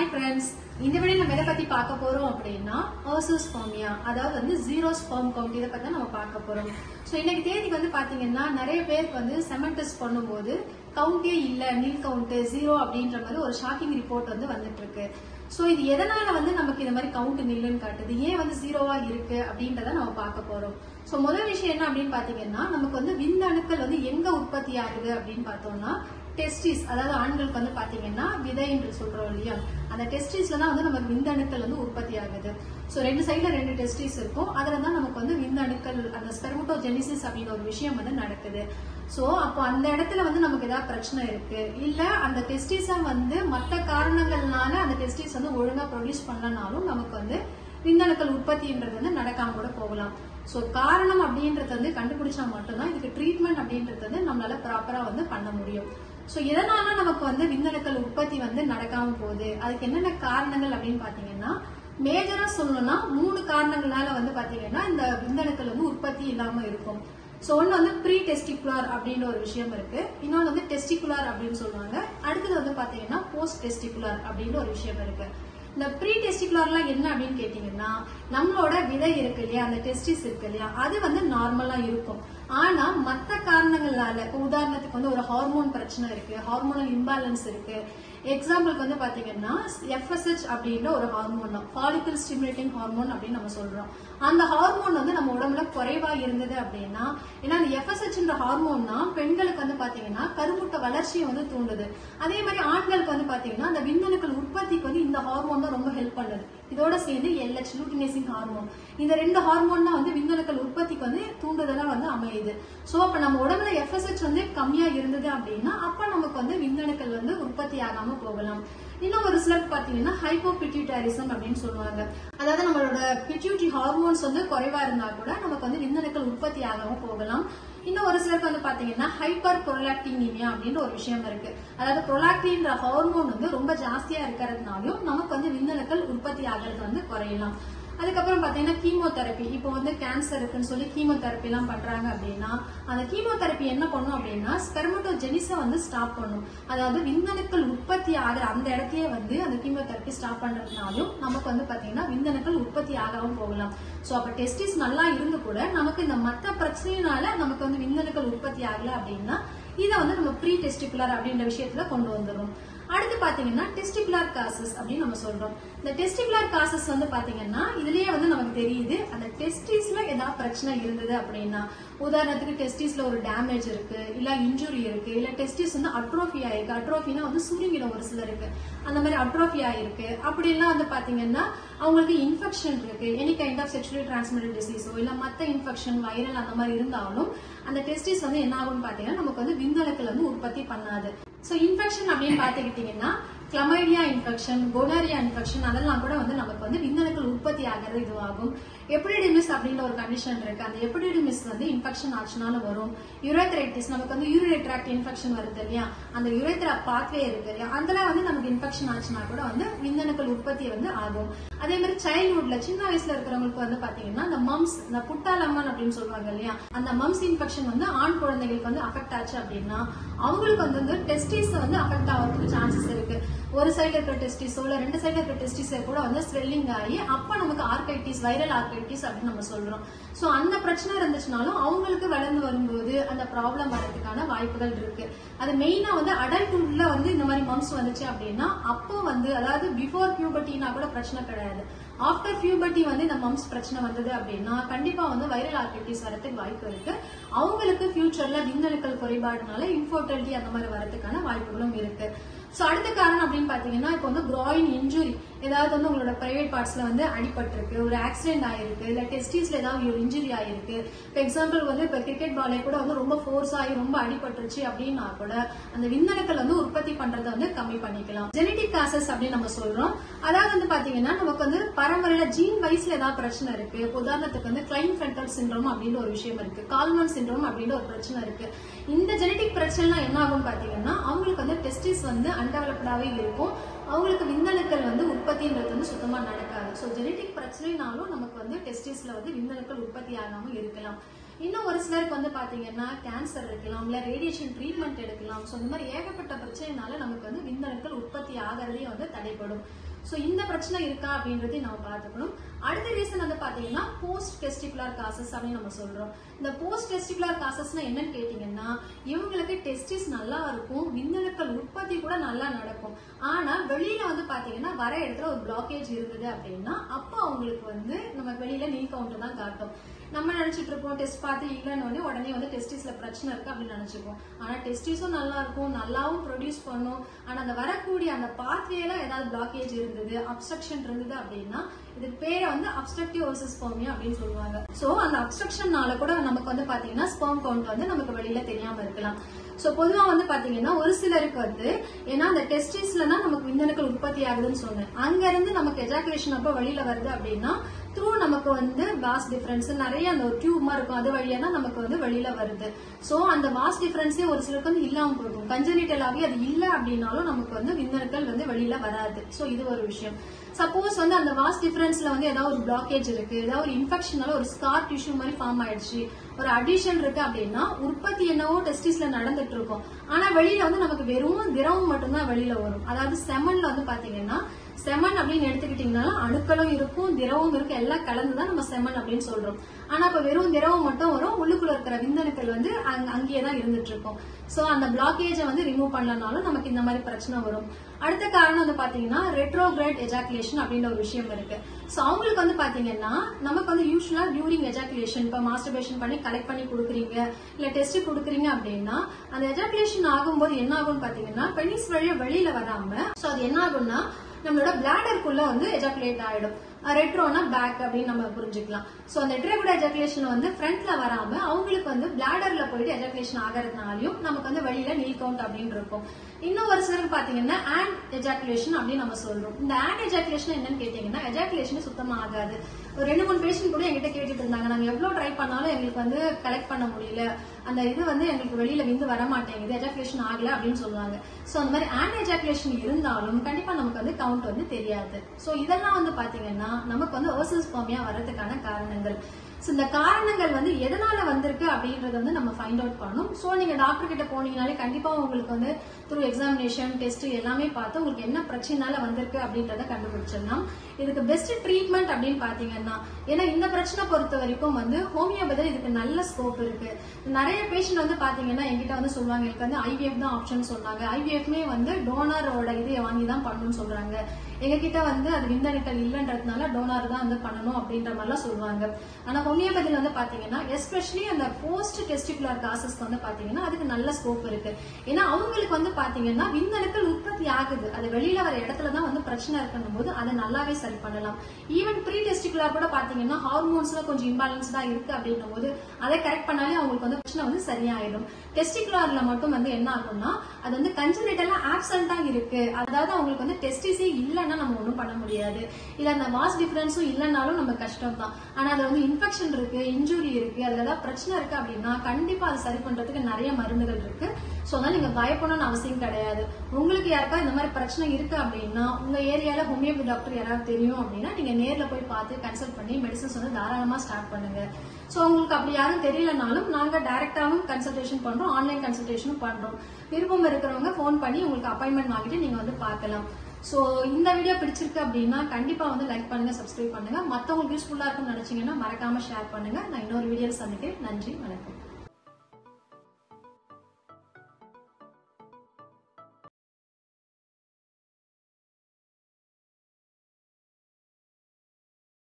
hi friends இந்த video நம்ம எதை பத்தி பார்க்க போறோம் அப்படின்னா ஓசோஸ்போமியா அதாவது வந்து ஜீரோ ஸ்பெர்ம் கவுண்ட் இதை பத்தி தான் நம்ம பார்க்க போறோம் ஸோ இன்னைக்கு தேதிக்கு வந்து பாத்தீங்கன்னா நிறைய பேருக்கு வந்து செமன் டெஸ்ட் பண்ணும்போது கவுண்டே இல்ல நில் கவுண்ட் ஜீரோ அப்படின்ற மாதிரி ஒரு ஷாக்கிங் ரிப்போர்ட் வந்து வந்துட்டு இருக்கு ஸோ இது எதனால வந்து நமக்கு இந்த மாதிரி கவுண்ட் நில்லுன்னு காட்டுது ஏன் வந்து ஜீரோவா இருக்கு அப்படின்றத நம்ம பார்க்க போறோம் ஸோ முதல் விஷயம் என்ன அப்படின்னு பாத்தீங்கன்னா நமக்கு வந்து விந்தணுக்கள் வந்து எங்க உற்பத்தி ஆகுது அப்படின்னு பார்த்தோம்னா டெஸ்டிஸ் அதாவது ஆண்களுக்கு வந்து பாத்தீங்கன்னா விதை என்று சொல்றோம் இல்லையா அந்த டெஸ்டிஸ்ல தான் வந்து நமக்கு விந்தணுக்கள் வந்து உற்பத்தி ஆகுது ஸோ ரெண்டு சைடுல ரெண்டு டெஸ்டிஸ் இருக்கும் அதுல தான் நமக்கு வந்து விந்தணுக்கள் அந்த ஸ்பெர்மட்டோஜெனிசிஸ் அப்படிங்கிற ஒரு விஷயம் வந்து நடக்குது ஸோ அப்போ அந்த இடத்துல வந்து நமக்கு ஏதாவது பிரச்சனை இருக்கு இல்ல அந்த டெஸ்டிஸை வந்து மற்ற காரணங்கள்னால அந்த டெஸ்டிஸ் வந்து ஒழுங்கா ப்ரொடியூஸ் பண்ணலனாலும் நமக்கு வந்து விந்தணுக்கள் உற்பத்தின்றது வந்து நடக்காம கூட போகலாம் ஸோ காரணம் அப்படின்றது வந்து கண்டுபிடிச்சா மட்டும்தான் இதுக்கு ட்ரீட்மெண்ட் அப்படின்றது வந்து நம்மளால ப்ராப்பரா வந்து பண்ண முடியும் ஸோ எதனால நமக்கு வந்து விந்தணுக்கள் உற்பத்தி வந்து நடக்காம போகுது அதுக்கு என்னென்ன காரணங்கள் அப்படின்னு பாத்தீங்கன்னா மேஜரா சொல்லணும்னா மூணு காரணங்களால வந்து பாத்தீங்கன்னா இந்த விந்தணுக்கள் வந்து உற்பத்தி இல்லாம இருக்கும் ஸோ ஒன்று வந்து ப்ரீ டெஸ்டிகுலார் அப்படின்ற ஒரு விஷயம் இருக்கு இன்னொன்று வந்து டெஸ்டிகுலார் அப்படின்னு சொல்லுவாங்க அடுத்தது வந்து பாத்தீங்கன்னா போஸ்ட் டெஸ்டிகுலார் அப்படின்னு ஒரு விஷயம் இருக்கு இந்த ப்ரீ டெஸ்டிகுலர்லாம் என்ன அப்படின்னு கேட்டீங்கன்னா நம்மளோட விதை இருக்கு இல்லையா அந்த டெஸ்டிஸ் இருக்கு இல்லையா அது வந்து நார்மலா இருக்கும் ஆனா மத்த காரணங்களால இப்ப உதாரணத்துக்கு வந்து ஒரு ஹார்மோன் பிரச்சனை இருக்கு ஹார்மோனல் இம்பேலன்ஸ் இருக்கு எக்ஸாம்பிளுக்கு வந்து பாத்தீங்கன்னா எஃப்எஸ்ஹெச் அப்படின்ற ஒரு ஹார்மோன் தான் ஃபாலிக்கல் ஸ்டிமுலேட்டிங் ஹார்மோன் அப்படின்னு நம்ம சொல்றோம் அந்த ஹார்மோன் வந்து நம்ம உடம்புல குறைவா இருந்தது அப்படின்னா ஏன்னா அந்த எஃப்எஸ்ஹெச்ன்ற ஹார்மோன் தான் பெண்களுக்கு வந்து பாத்தீங்கன்னா கருமுட்ட வளர்ச்சியை வந்து தூண்டுது அதே மாதிரி ஆண்களுக்கு வந்து பாத்தீங்கன்னா அந்த விந்தணுக்கள் உற்பத்திக்கு வந்து இந்த ஹார்மோன் தான் ரொம்ப ஹெல்ப் பண்ணுது இதோட சேர்ந்து எல்ஹெச் லூட்டினேசிங் ஹார்மோன் இந்த ரெண்டு ஹார்மோன் தான் வந்து விந்தணுக்கள் உற்பத்திக்கு வந்து தூண்டுதலா வந்து அமையுது சோ அப்ப நம்ம உடம்புல எஃப்எஸ்ஹெச் வந்து கம்மியா இருந்தது அப்படின்னா அப்ப நமக்கு வந்து விந்தணுக்கள் வந்து உற்பத்தி ஆகாம போகலாம் இன்னும் ஒரு சிலருக்கு பாத்தீங்கன்னா ஹைப்போபிட்யூட்டாரிசம் அப்படின்னு சொல்லுவாங்க அதாவது நம்மளோட பிட்யூட்டி ஹார்மோன்ஸ் வந்து குறைவா இருந்தா கூட நமக்கு வந்து விந்தணுக்கள் உற்பத்தி ஆகாம போகலாம் இன்னும் ஒரு சிலருக்கு வந்து பாத்தீங்கன்னா ஹைப்பர் ப்ரொலாக்டினிமியா அப்படின்ற ஒரு விஷயம் இருக்கு அதாவது ப்ரொலாக்டின்ற ஹார்மோன் வந்து ரொம்ப ஜாஸ்தியா இருக்கிறதுனாலும் நமக்கு வந்து விந்தணுக்கள் உற்பத்தி ஆகிறது வந்து குறையலாம் அதுக்கப்புறம் பாத்தீங்கன்னா கீமோதெரப்பி இப்போ வந்து கேன்சர் இருக்குன்னு சொல்லி கீமோதெரப்பி எல்லாம் பண்றாங்க அப்படின்னா அந்த கீமோதெரப்பி என்ன பண்ணும் அப்படின்னா ஸ்பெர்மட்டோஜெனிஸை வந்து ஸ்டாப் பண்ணும் அதாவது விந்தணுக்கள் உற்பத்தி ஆகிற அந்த இடத்தையே வந்து அந்த கீமோதெரப்பி ஸ்டாப் பண்றதுனாலும் நமக்கு வந்து பாத்தீங்கன்னா விந்தணுக்கள் உற்பத்தி ஆகாம போகலாம் சோ அப்ப டெஸ்டிஸ் நல்லா இருந்து கூட நமக்கு இந்த மத்த பிரச்சனையினால நமக்கு வந்து விந்தணுக்கள் உற்பத்தி ஆகல அப்படின்னா இதை வந்து நம்ம ப்ரீ டெஸ்டிகுலர் அப்படின்ற விஷயத்துல கொண்டு வந்துடும் அடுத்து பாத்தீங்கன்னா டெஸ்டிகுலர் காசஸ் அப்படின்னு நம்ம சொல்றோம் இந்த டெஸ்டிகுலர் காசஸ் வந்து பாத்தீங்கன்னா இதுலயே வந்து நமக்கு தெரியுது அந்த டெஸ்டிஸ்ல ஏதாவது பிரச்சனை இருந்தது அப்படின்னா உதாரணத்துக்கு டெஸ்டிஸ்ல ஒரு டேமேஜ் இருக்கு இல்ல இன்ஜுரி இருக்கு இல்ல டெஸ்டிஸ் வந்து அட்ரோஃபி ஆயிருக்கு அட்ரோஃபினா வந்து சுருங்கிடும் ஒரு சிலருக்கு அந்த மாதிரி அட்ரோஃபி ஆயிருக்கு அப்படி எல்லாம் வந்து பாத்தீங்கன்னா அவங்களுக்கு இன்ஃபெக்ஷன் இருக்கு any kind of sexually transmitted டிசீஸோ இல்ல மத்த இன்ஃபெக்ஷன் வைரல் அந்த மாதிரி இருந்தாலும் அந்த டெஸ்டிஸ் வந்து என்ன ஆகும்னு பாத்தீங்கன்னா நமக்கு வந்து விந்தணுக்கள் வந்து உற்பத்தி பண்ணாது சோ இன்ஃபெக்ஷன் அப்படின்னு பாத்துக்கிட்டீங்கன்னா கிளமைடியா இன்ஃபெக்ஷன் கொனரியா இன்ஃபெக்ஷன் அதெல்லாம் கூட வந்து நமக்கு வந்து விந்தணுக்கள் உற்பத்தி ஆகிறது இதுவாகும் எப்பிடிடிமிஸ் அப்படின்ற ஒரு கண்டிஷன் இருக்கு அந்த எப்பிடிடிமிஸ் வந்து இன்ஃபெக்ஷன் ஆச்சுனாலும் வரும் யூரேத்ரைட்டிஸ் நமக்கு வந்து யூரினரி ட்ராக்ட் இன்ஃபெக்ஷன் வருது இல்லையா அந்த யூரேத்ரா பாத்வே இருக்கு இல்லையா அதுல வந்து நமக்கு இன்ஃபெக்ஷன் ஆச்சுன்னா கூட வந்து விந்தணுக்கள் உற்பத்தி வந்து ஆகும் அதே மாதிரி சைல்ட்ஹுட்ல சின்ன வயசுல இருக்கிறவங்களுக்கு வந்து பாத்தீங்கன்னா இந்த மம்ஸ் இந்த புட்டாலம்மன் அப்படின்னு சொல்லுவாங்க இல்லையா அந்த மம்ஸ் இன்ஃபெக்ஷன் வந்து ஆண் குழந்தைகளுக்கு வந்து அஃபெக்ட் ஆச்சு அப்படின்னா அவங்களுக்கு வந்து வந்து டெஸ்டிஸ் வந்து அஃபெக்ட் ஆகிறதுக்கு சான்சஸ் இருக்கு ஒரு சைடுல இருக்கிற டெஸ்டிஸோ இல்ல ரெண்டு சைடுல இருக்கிற டெஸ்டிஸோ கூட வந்து ஸ்வெல்லிங் ஆகி அப்ப நமக்கு ஆர்கைட்டிஸ் வைரல் ஆர்கைட்டிஸ் அப்படின்னு நம்ம சொல்றோம் சோ அந்த பிரச்சனை இருந்துச்சுனாலும் அவங்களுக்கு வளர்ந்து வரும்போது அந்த ப்ராப்ளம் வரதுக்கான வாய்ப்புகள் இருக்கு அது மெயினா வந்து அடல்ட்ஹுட்ல வந்து இந்த மாதிரி மம்ஸ் வந்துச்சு அப்படின்னா அப்போ வந்து அதாவது பிஃபோர் பியூபர்ட்டினா கூட பிரச்சனை கிடையாது ஆஃப்டர் பியூபர்ட்டி வந்து இந்த மம்ஸ் பிரச்சனை வந்தது அப்படின்னா கண்டிப்பா வந்து வைரல் ஆர்கைட்டிஸ் வரதுக்கு வாய்ப்பு இருக்கு அவங்களுக்கு ஃபியூச்சர்ல விந்தணுக்கள் குறைபாடுனால இன்ஃபர்டிலிட்டி அந்த மாதிரி வரதுக்கான வாய்ப்புகளும் இருக்கு சோ அடுத்த காரணம் அப்படின்னு பாத்தீங்கன்னா இப்போ வந்து groin இன்ஜுரி ஏதாவது வந்து உங்களோட பிரைவேட் பார்ட்ஸ்ல வந்து அடிபட்டிருக்கு ஒரு ஆக்சிடென்ட் ஆயிருக்கு இல்ல டெஸ்டிஸ்ல ஏதாவது ஒரு இன்ஜுரி ஆயிருக்கு இப்போ எக்ஸாம்பிள் வந்து இப்போ கிரிக்கெட் பாலே கூட வந்து ரொம்ப ஃபோர்ஸ் ஆகி ரொம்ப அடிபட்டுருச்சு அப்படின்னா கூட அந்த விந்தணுக்கள் வந்து உற்பத்தி பண்றதை வந்து கம்மி பண்ணிக்கலாம் ஜெனடிக் காசஸ் அப்படின்னு நம்ம சொல்றோம் அதாவது வந்து பாத்தீங்கன்னா நமக்கு வந்து பரம்பரையில ஜீன் வயசுல ஏதாவது பிரச்சனை இருக்கு இப்போ உதாரணத்துக்கு வந்து கிளைன் ஃபென்டல் சிண்ட்ரோம் அப்படின்னு ஒரு விஷயம் இருக்கு கால்மன் சிண்ட்ரோம் அப்படின்னு ஒரு பிரச்சனை இருக்கு இந்த ஜெனடிக் பிரச்சனை என்ன ஆகும் பாத்தீங்கன்னா அவங்களுக்கு வந்து டெஸ்டிஸ் வந்து அன்டெவலப்டாவே இருக்கும் அவங்களுக்கு விந்தணுக்கள் வந்து உற்பத்தின்றது வந்து சுத்தமா நடக்காது ஸோ ஜெனடிக் பிரச்சனைனாலும் நமக்கு வந்து டெஸ்டிஸ்ல வந்து விந்தணுக்கள் உற்பத்தி ஆகாம இருக்கலாம் இன்னும் ஒரு சிலருக்கு வந்து பாத்தீங்கன்னா கேன்சர் இருக்கலாம் இல்ல ரேடியேஷன் ட்ரீட்மெண்ட் எடுக்கலாம் ஸோ இந்த மாதிரி ஏகப்பட்ட பிரச்சனைனால நமக்கு வந்து விந்தணுக்கள் உற்பத்தி ஆகிறதே வந்து தடைப்படும் ஸோ இந்த பிரச்சனை இருக்கா அப்படின்றதையும் நம்ம பார்த்துக்கணும் அடுத்த ரீசன் வந்து பாத்தீங்கன்னா போஸ்ட் டெஸ்டிகுலர் காசஸ் அப்படின்னு நம்ம சொல்றோம் இந்த போஸ்ட் டெஸ்டிகுலர் காசஸ்னா என்னன்னு கேட்டீங்கன்னா இவங்களுக்கு டெஸ்டிஸ் நல்லா இருக்கும் விந்தணுக்கள் உற்பத்தி கூட நல்லா நடக்கும் ஆனா வெளியில வந்து பாத்தீங்கன்னா வர இடத்துல ஒரு பிளாக்கேஜ் இருந்தது அப்படின்னா அப்போ அவங்களுக்கு வந்து நம்ம வெளியில நீ கவுண்ட் தான் காட்டும் நம்ம நினைச்சிட்டு இருப்போம் டெஸ்ட் பார்த்து இல்லைன்னு உடனே வந்து டெஸ்டிஸ்ல பிரச்சனை இருக்கு அப்படின்னு நினைச்சுப்போம் ஆனா டெஸ்டிஸும் நல்லா இருக்கும் நல்லாவும் ப்ரொடியூஸ் பண்ணும் ஆனா அந்த வரக்கூடிய அந்த பாத்வேல ஏதாவது பிளாக்கேஜ் இருந்தது அப்ஸ்ட்ரக்ஷன் இருந்தது அப்படின்னா இதுக்கு பேரை வந்து அப்ஸ்ட்ரக்டிவ் ஓசஸ் ஸ்போமியா அப்படின்னு சொல்லுவாங்க சோ அந்த அப்ஸ்ட்ரக்ஷன்னால கூட நமக்கு வந்து பாத்தீங்கன்னா ஸ்போம் கவுண்ட் வந்து நமக்கு வெளியில தெரியாம இருக்கலாம் சோ பொதுவா வந்து பாத்தீங்கன்னா ஒரு சிலருக்கு வந்து ஏன்னா அந்த டெஸ்டிஸ்லனா நமக்கு விந்தணுக்கள் உற்பத்தி ஆகுதுன்னு சொன்னேன் அங்க இருந்து நமக்கு எஜாகுலேஷன் அப்ப வெளியில வருது அப்படின்னா த்ரூ நமக்கு வந்து வாஸ் டிஃபரன்ஸ் நிறைய அந்த ஒரு டியூப் மாதிரி இருக்கும் அது வழியா தான் நமக்கு வந்து வெளியில வருது சோ அந்த வாஸ் டிஃபரன்ஸே ஒரு சிலருக்கு வந்து இல்லாம போகும் கஞ்சனிட்டலாவே அது இல்ல அப்படின்னாலும் நமக்கு வந்து விந்தணுக்கள் வந்து வெளியில வராது சோ இது ஒரு விஷயம் சப்போஸ் வந்து அந்த வாஸ் டிஃபரன்ஸ்ல வந்து ஏதாவது ஒரு பிளாக்கேஜ் இருக்கு ஏதாவது ஒரு இன்ஃபெக்ஷனால ஒரு ஸ்கார் டிஷ்யூ மாதிரி ஃபார்ம் ஆயிடுச்சு ஒரு அடிஷன் இருக்கு அப்படின்னா உற்பத்தி என்னவோ டெஸ்டிஸ்ல நடந்துட்டு இருக்கும் ஆனா வெளியில வந்து நமக்கு வெறும் திரவம் மட்டும்தான் வெளியில வரும் அதாவது செமன்ல வந்து பாத்தீங்கன்னா செமன் அப்படின்னு எடுத்துக்கிட்டீங்கன்னா அணுக்களும் இருக்கும் திரவம் இருக்கும் எல்லாம் கலந்துதான் நம்ம செமன் அப்படின்னு சொல்றோம் ஆனா இப்ப வெறும் திரவம் மட்டும் வரும் உள்ளுக்குள்ள இருக்கிற விந்தணுக்கள் வந்து அங்க- அங்கேயே தான் இருந்துட்டு இருக்கும் சோ அந்த பிளாக்கேஜை வந்து ரிமூவ் பண்ணலனாலும் நமக்கு இந்த மாதிரி பிரச்சனை வரும் அடுத்த காரணம் வந்து பாத்தீங்கன்னா ரெட்ரோகிரேட் எஜாகுலேஷன் அப்படின்ற ஒரு விஷயம் இருக்கு சோ அவங்களுக்கு வந்து பாத்தீங்கன்னா நமக்கு வந்து யூஸ்வலா டியூரிங் எஜாகுலேஷன் இப்ப மாஸ்டர்பேஷன் பண்ணி கலெக்ட் பண்ணி கொடுக்குறீங்க இல்ல டெஸ்ட் கொடுக்குறீங்க அப்படின்னா அந்த எஜாகுலேஷன் ஆகும்போது என்ன ஆகும்னு பாத்தீங்கன்னா பெனிஸ் வழியா வெளியில வராம சோ அது என்ன ஆகும்னா நம்மளோட பிளாடருக்குள்ள வந்து எஜாகுலேட் ஆயிடும் ரெட்ரோனா பேக் அப்படின்னு நம்ம புரிஞ்சுக்கலாம் சோ அந்த ரெட்ரோகுட எஜாகுலேஷன் வந்து ஃப்ரண்ட்ல வராம அவங்களுக்கு வந்து பிளாடர்ல போயிட்டு எஜாகுலேஷன் ஆகிறதுனாலயும் நமக்கு வந்து வெளியில நீல் கவுண்ட் அப்படின்னு இருக்கும் இன்னும் ஒரு சிலருக்கு பாத்தீங்கன்னா ஆண்ட் எஜாகுலேஷன் அப்படின்னு நம்ம சொல்றோம் இந்த ஆண்ட் எஜாகுலேஷன் என்னன்னு கேட்டீங்கன்னா எஜாகுலேஷன் சுத்தமா ஆகாது ஒரு ரெண்டு மூணு பேஷண்ட் கூட எங்கிட்ட கேட்டுட்டு இருந்தாங்க நாங்க எவ்வளவு ட்ரை பண்ணாலும் எங்களுக்கு வந்து கலெக்ட் பண்ண முடியல அந்த இது வந்து எங்களுக்கு வெளியில விந்து வர மாட்டேங்குது எஜாகுலேஷன் ஆகல அப்படின்னு சொல்லுவாங்க சோ அந்த மாதிரி ஆண்ட் எஜாகுலேஷன் இருந்தாலும் கண்டிப்பா நமக்கு வந்து கவுண்ட் வந்து தெரியாது சோ இதெல்லாம் வந்து பாத்தீங்கன்னா நமக்கு வந்து ஓசஸ் ஃபார்மியா வர்றதுக்கான காரணங்கள் சோ இந்த காரணங்கள் வந்து எதனால வந்திருக்கு அப்படின்றத வந்து நம்ம ஃபைண்ட் அவுட் பண்ணணும் சோ நீங்க டாக்டர் கிட்ட போனீங்கனாலே கண்டிப்பா உங்களுக்கு வந்து த்ரூ எக்ஸாமினேஷன் டெஸ்ட் எல்லாமே பார்த்து உங்களுக்கு என்ன பிரச்சனைனால வந்திருக்கு அப்படின்றத கண்டுபிடிச்சிடலாம் இதுக்கு பெஸ்ட் ட்ரீட்மெண்ட் அப்படின்னு பாத்தீங்கன்னா ஏன்னா இந்த பிரச்சனை பொறுத்த வரைக்கும் வந்து ஹோமியோபதியில் இதுக்கு நல்ல ஸ்கோப் இருக்கு நிறைய பேஷண்ட் வந்து பாத்தீங்கன்னா என்கிட்ட வந்து சொல்லுவாங்க எனக்கு வந்து ஐவிஎஃப் தான் ஆப்ஷன் சொன்னாங்க ஐவிஎஃப்மே வந்து டோனரோட இதை வாங்கி தான் பண்ணணும்னு சொல்றாங்க எங்க கிட்ட வந்து அது விந்தணுக்கள் இல்லைன்றதுனால டோனார் தான் வந்து பண்ணணும் அப்படின்ற மாதிரிலாம் சொல்லுவாங்க ஆனா ஹோமியோபதியில் வந்து பாத்தீங்கன்னா எஸ்பெஷலி அந்த போஸ்ட் டெஸ்டிகுலர் காசஸ்க்கு வந்து பாத்தீங்கன்னா அதுக்கு நல்ல ஸ்கோப் இருக்கு ஏன்னா அவங்களுக்கு வந்து பாத்தீங்கன்னா விந்தணுக்கள் உற்பத்தி ஆகுது அது வெளியில வர இடத்துல தான் வந்து பிரச்சனை இருக்கணும் போது அதை நல்லாவே சரி பண்ணலாம் ஈவன் ப்ரீ டெஸ்டிகுலர் கூட பாத்தீங்கன்னா ஹார்மோன்ஸ்ல கொஞ்சம் இம்பேலன்ஸ்டா இருக்கு அப்படின்னும் போது அதை கரெக்ட் பண்ணாலே அவங்களுக்கு வந்து பிரச்சனை வந்து சரியாயிடும் டெஸ்டிகுலர்ல மட்டும் வந்து என்ன ஆகும்னா அது வந்து கஞ்சனிட்டலா ஆப்சண்டா இருக்கு அதாவது அவங்களுக்கு வந்து டெஸ்டிஸே இல்லைன்னா நம்ம ஒண்ணும் பண்ண முடியாது இல்ல அந்த வாஸ் டிஃபரன்ஸும் இல்லைனாலும் நம்ம கஷ்டம் தான் ஆனா அது வந்து இன்ஃபெக்ஷன் இருக்கு இன்ஜுரி இருக்கு அதுல ஏதாவது பிரச்சனை இருக்கு அப்படின்னா கண்டிப்பா அது சரி பண்றதுக்கு நிறைய மருந்துகள் இருக்கு சோ அதனால நீங்க பயப்படணும்னு அவசியம் கிடையாது உங்களுக்கு யாருக்காவது இந்த மாதிரி பிரச்சனை இருக்கு அப்படின்னா உங்க ஏரியால ஹோமியோபதி டாக்டர் யாராவது தெரியும் அப்படின்னா நீங்க நேர்ல போய் பார்த்து கன்சல்ட் பண்ணி மெடிசன்ஸ் வந்து தாராளமா ஸ்டார்ட் பண்ணுங்க சோ உங்களுக்கு அப்படி யாரும் தெரியலனாலும் நாங்க டைரக்டாவும் கன்சல்டேஷன் பண்றோம் ஆன்லைன் கன்சல்டேஷனும் பண்றோம் விருப்பம் இருக்கிறவங்க ஃபோன் பண்ணி உங்களுக்கு அப்பாயின்மெண்ட் வாங்கிட்டு நீங்க வந்து பார்க்கலாம் சோ இந்த வீடியோ பிடிச்சிருக்கு அப்படின்னா கண்டிப்பா வந்து லைக் பண்ணுங்க சப்ஸ்கிரைப் பண்ணுங்க மத்தவங்களுக்கு யூஸ்ஃபுல்லா இருக்கும்னு நினைச்சீங்கன்னா மறக்காம ஷேர் பண்ணுங்க நான் இன்னொரு வீடியோல சந்திக்கிறேன் நன்றி வணக்கம்